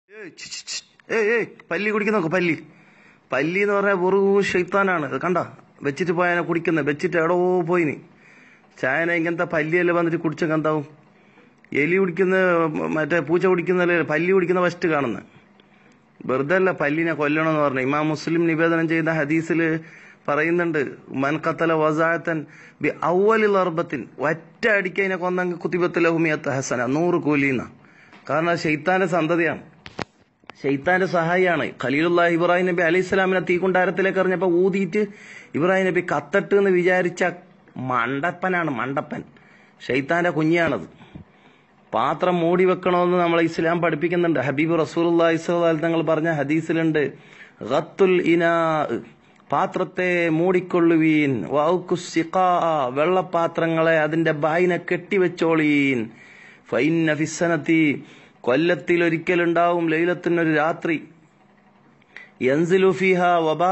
ഏയ് ഛ് ഛ് ഛ്. ഏയ് ഏയ് പല്ലി കുടിക്കുന്ന നോക്ക് പല്ലി പല്ലി എന്ന് പറഞ്ഞാൽ വെറു ഷെയ്ത്താനാണ് ഇത് കണ്ട വെച്ചിട്ട് പോയാനെ കുടിക്കുന്നത് വെച്ചിട്ട് എടോ പോയിന് ചായന ഇങ്ങനത്തെ പല്ലിയെല്ലാം വന്നിട്ട് കുടിച്ചൊക്കെ എന്താവും എലി കുടിക്കുന്ന മറ്റേ പൂച്ച കുടിക്കുന്ന പല്ലി കുടിക്കുന്ന ഫസ്റ്റ് കാണുന്നത് വെറുതെ അല്ല പല്ലിനെ കൊല്ലണമെന്ന് പറഞ്ഞു ഇമാം മുസ്ലിം നിവേദനം ചെയ്ത ഹദീസിൽ പറയുന്നുണ്ട് മൻ ഖത്തല വസായത്തൻ ബി അവലിൽ അർബത്തിൻ ഒറ്റ അടിക്കതിനെ കൊന്നെങ്കിൽ കുത്തിബത്തിലഹുമിയത്ത് ഹസന നൂറ് കൂലിന്ന കാരണം അത് ഷെയ്ത്താന്റെ സന്തതിയാണ് ഷെയ്ത്താന്റെ സഹായിയാണ് ഖലീലുല്ലാഹ് ഇബ്രാഹിം നബി അലൈഹി സ്വലാമിനെ തീക്കുണ്ടാരത്തിലേക്ക് എറിഞ്ഞപ്പോ ഊതിയിട്ട് ഇബ്രാഹിം നബി കത്തട്ട് എന്ന് വിചാരിച്ച മണ്ടപ്പനാണ് മണ്ടപ്പൻ ഷെയ്ത്താന്റെ കുഞ്ഞാണത് പാത്രം മൂടി വെക്കണമെന്ന് നമ്മളെ ഇസ്ലാം പഠിപ്പിക്കുന്നുണ്ട് ഹബീബ് റസൂൽ തങ്ങൾ പറഞ്ഞ ഹദീസിലുണ്ട് ഖത്തുൽ ഇനാ പാത്രത്തെ മൂടിക്കൊള്ളുവീൻ വൗക്കുസിഖാ വെള്ളപാത്രങ്ങളെ അതിന്റെ ബായിനെ കെട്ടിവെച്ചോളീൻ ഫൈന്ന ഫിസനത്തി കൊല്ലത്തിൽ ഒരിക്കലുണ്ടാവും ലൈലത്തിനൊരു രാത്രി യൻസിലു ഫിഹ വബാ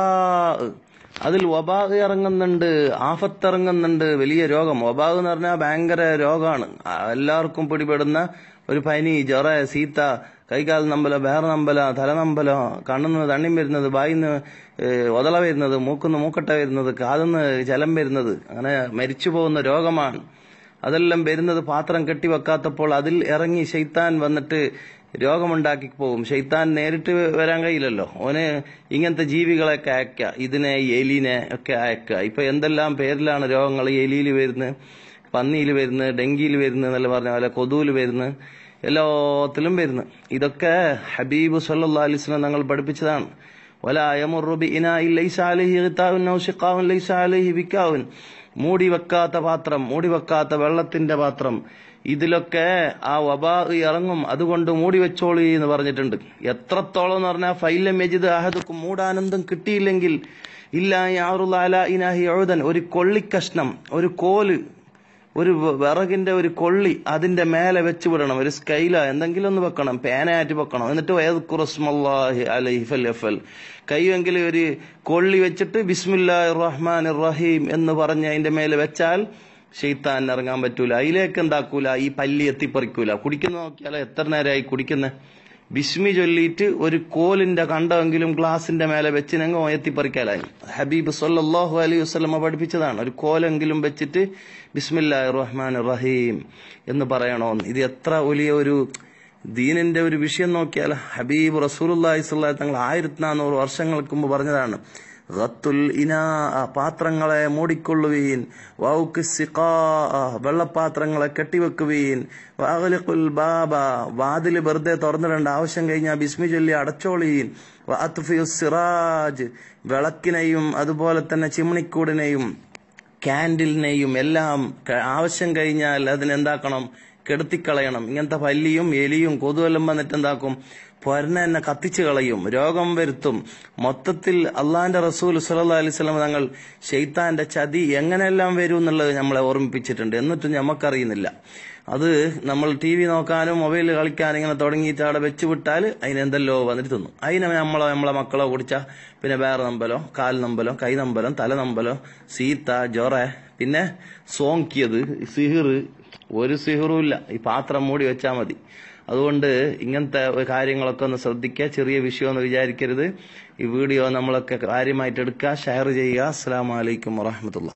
അതിൽ വബാ ഇറങ്ങുന്നുണ്ട് ആഫത്ത് ഇറങ്ങുന്നുണ്ട് വലിയ രോഗം വബാ എന്ന് പറഞ്ഞാൽ ഭയങ്കര രോഗമാണ് എല്ലാവർക്കും പിടിപെടുന്ന ഒരു പനി ജൊറ സീത്ത കൈകാൽ നമ്പല വേറെ നമ്പല തലനമ്പല കണ്ണുനിന്ന് തണ്ണിയും വരുന്നത് ബായിന്ന് ഒതള വരുന്നത് മൂക്കുന്ന് മൂക്കട്ട വരുന്നത് കാതുന്ന് ജലം വരുന്നത് അങ്ങനെ മരിച്ചു പോകുന്ന രോഗമാണ് അതെല്ലാം വരുന്നത് പാത്രം കെട്ടിവെക്കാത്തപ്പോൾ അതിൽ ഇറങ്ങി ഷെയ്ത്താൻ വന്നിട്ട് രോഗമുണ്ടാക്കി പോകും ഷെയ്ത്താൻ നേരിട്ട് വരാൻ കഴിയില്ലല്ലോ ഓന് ഇങ്ങനത്തെ ജീവികളെയൊക്കെ അയക്കുക ഇതിനെ എലിനെ ഒക്കെ അയക്കുക ഇപ്പൊ എന്തെല്ലാം പേരിലാണ് രോഗങ്ങൾ എലിയിൽ വരുന്നത് പന്നിയിൽ വരുന്നത് ഡെങ്കിയിൽ വരുന്നത് എന്നല്ല പറഞ്ഞ പോലെ കൊതുവിൽ വരുന്നത് എല്ലാത്തിലും വരുന്നു ഇതൊക്കെ ഹബീബ് സല്ലാ അലിസ്ലാം തങ്ങൾ പഠിപ്പിച്ചതാണ് ولا يمر بإناء ليس عليه غطاء أو شقاء ليس عليه بكاء മൂടി വെക്കാത്ത പാത്രം മൂടി വെക്കാത്ത വെള്ളത്തിന്റെ പാത്രം ഇതിലൊക്കെ ആ വബാ ഇറങ്ങും അതുകൊണ്ട് മൂടി വെച്ചോളി എന്ന് പറഞ്ഞിട്ടുണ്ട് എത്രത്തോളം എന്ന് പറഞ്ഞാൽ ഫൈലം യജിദ് അഹദുക്കും മൂടാനന്ദം കിട്ടിയില്ലെങ്കിൽ ഇല്ല യാറുല ഇനാഹി എഴുതൻ ഒരു കൊള്ളിക്കഷ്ണം ഒരു കോല് ഒരു വിറകിന്റെ ഒരു കൊള്ളി അതിന്റെ മേലെ വെച്ച് വിടണം ഒരു സ്കൈല എന്തെങ്കിലും ഒന്ന് വെക്കണം പേനയായിട്ട് വെക്കണം എന്നിട്ട് ഏതുറസ്മല്ലാഹി അലൈഫൽ കൈയെങ്കിലും ഒരു കൊള്ളി വെച്ചിട്ട് ബിസ്മില്ലാ റഹ്മാൻ റഹീം എന്ന് പറഞ്ഞ് അതിന്റെ മേലെ വെച്ചാൽ ഷെയ്ത്താൻ ഇറങ്ങാൻ പറ്റൂല അതിലേക്ക് എന്താക്കൂല ഈ പല്ലി എത്തിപ്പറിക്കൂല കുടിക്കുന്ന നോക്കിയാലോ എത്ര നേരമായി കുടിക്കുന്ന ബിസ്മി ചൊല്ലിയിട്ട് ഒരു കോലിന്റെ കണ്ടമെങ്കിലും ഗ്ലാസിന്റെ മേലെ വെച്ചിനെങ്കിൽ എത്തിപ്പറിക്കാലായി ഹബീബ് സല്ലാഹു അലൈഹി വസ്ലമ പഠിപ്പിച്ചതാണ് ഒരു കോലെങ്കിലും വെച്ചിട്ട് ബിസ്മില്ലാ റഹ്മാൻ റഹീം എന്ന് പറയണോന്ന് ഇത് എത്ര വലിയ ഒരു ദീനിന്റെ ഒരു വിഷയം നോക്കിയാൽ ഹബീബ് റസൂലി സ്വല്ലാ തങ്ങൾ ആയിരത്തി നാനൂറ് വർഷങ്ങൾക്ക് മുമ്പ് പറഞ്ഞതാണ് ഖത്തുൽ ഇനാ പാത്രങ്ങളെ മൂടിക്കൊള്ളുവീൻ വൗക്ക് സിഖാ വെള്ളപ്പാത്രങ്ങളെ കെട്ടിവെക്കുവീൻ വാഗലിഖുൽ ബാബ വാതിൽ വെറുതെ തുറന്നിടേണ്ട ആവശ്യം കഴിഞ്ഞാൽ ബിസ്മി ചൊല്ലി അടച്ചോളീൻ സിറാജ് വിളക്കിനെയും അതുപോലെ തന്നെ ചിമ്മിണിക്കൂടിനെയും കാൻഡിലിനെയും എല്ലാം ആവശ്യം കഴിഞ്ഞാൽ അതിനെന്താക്കണം കെടുത്തിക്കളയണം ഇങ്ങനത്തെ പല്ലിയും എലിയും കൊതുവെല്ലാം വന്നിട്ട് എന്താക്കും പൊരനെ തന്നെ കത്തിച്ചു കളയും രോഗം വരുത്തും മൊത്തത്തിൽ അള്ളാന്റെ റസൂൽ സുല്ലാ അലിസ്ലാം തങ്ങൾ ഷെയ്ത്താന്റെ ചതി എങ്ങനെയെല്ലാം വരും എന്നുള്ളത് നമ്മളെ ഓർമ്മിപ്പിച്ചിട്ടുണ്ട് എന്നിട്ടും നമുക്കറിയുന്നില്ല അത് നമ്മൾ ടി വി നോക്കാനും മൊബൈൽ കളിക്കാനും ഇങ്ങനെ തുടങ്ങിയിട്ട് അവിടെ വെച്ച് വിട്ടാൽ അതിന് എന്തെല്ലോ വന്നിട്ട് തിന്നു അതിനെ നമ്മളോ നമ്മളെ മക്കളോ കുടിച്ച പിന്നെ വേറെ നമ്പലോ കാൽ നമ്പലോ കൈ നമ്പലം തല നമ്പലോ സീത്ത ജൊറ പിന്നെ സോങ്കിയത് സിഹിർ ഒരു സിഹിറും ഇല്ല ഈ പാത്രം മൂടി വെച്ചാൽ മതി അതുകൊണ്ട് ഇങ്ങനത്തെ കാര്യങ്ങളൊക്കെ ഒന്ന് ശ്രദ്ധിക്കുക ചെറിയ വിഷയമെന്ന് വിചാരിക്കരുത് ഈ വീഡിയോ നമ്മളൊക്കെ കാര്യമായിട്ട് എടുക്കുക ഷെയർ ചെയ്യുക അസ്സാം വലൈക്കും വാഹമത്തുള്ള